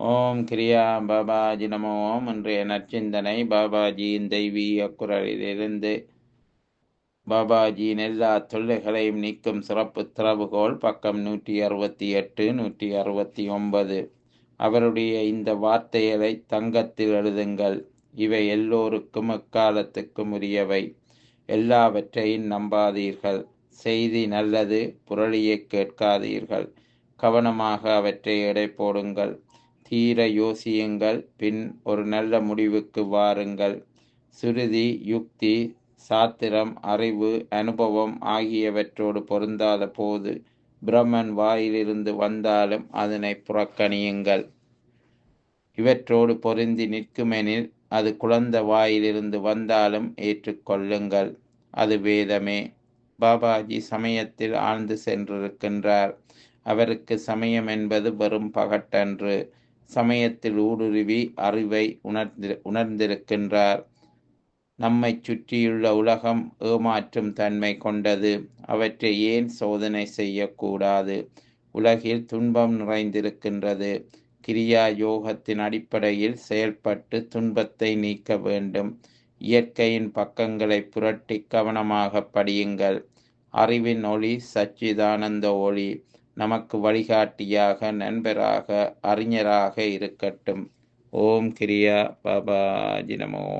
ஓம் கிரியா பாபாஜி நமோ ஓம் இன்றைய நற்சிந்தனை பாபாஜியின் தெய்வீக குரலிலிருந்து பாபாஜியின் எல்லா தொல்லைகளையும் நீக்கும் சிறப்பு திறவுகோல் பக்கம் நூற்றி அறுபத்தி எட்டு நூற்றி அறுபத்தி ஒன்பது அவருடைய இந்த வார்த்தைகளை தங்கத்தில் எழுதுங்கள் இவை எல்லோருக்கும் எக்காலத்துக்கும் உரியவை எல்லாவற்றையும் நம்பாதீர்கள் செய்தி நல்லது புரளியை கேட்காதீர்கள் கவனமாக அவற்றை எடை போடுங்கள் தீர யோசியுங்கள் பின் ஒரு நல்ல முடிவுக்கு வாருங்கள் சுருதி யுக்தி சாத்திரம் அறிவு அனுபவம் ஆகியவற்றோடு பொருந்தாத போது பிரம்மன் வாயிலிருந்து வந்தாலும் அதனை புறக்கணியுங்கள் இவற்றோடு பொருந்தி நிற்குமெனில் அது குழந்த வாயிலிருந்து வந்தாலும் ஏற்றுக்கொள்ளுங்கள் அது வேதமே பாபாஜி சமயத்தில் ஆழ்ந்து சென்றிருக்கின்றார் அவருக்கு சமயம் என்பது வெறும் பகட்டன்று சமயத்தில் ஊடுருவி அறிவை உணர்ந்து உணர்ந்திருக்கின்றார் நம்மை சுற்றியுள்ள உலகம் ஏமாற்றும் தன்மை கொண்டது அவற்றை ஏன் சோதனை செய்யக்கூடாது உலகில் துன்பம் நிறைந்திருக்கின்றது கிரியா யோகத்தின் அடிப்படையில் செயல்பட்டு துன்பத்தை நீக்க வேண்டும் இயற்கையின் பக்கங்களை புரட்டி கவனமாக படியுங்கள் அறிவின் ஒளி சச்சிதானந்த ஒளி நமக்கு வழிகாட்டியாக நண்பராக அறிஞராக இருக்கட்டும் ஓம் கிரியா பாபாஜி நமோ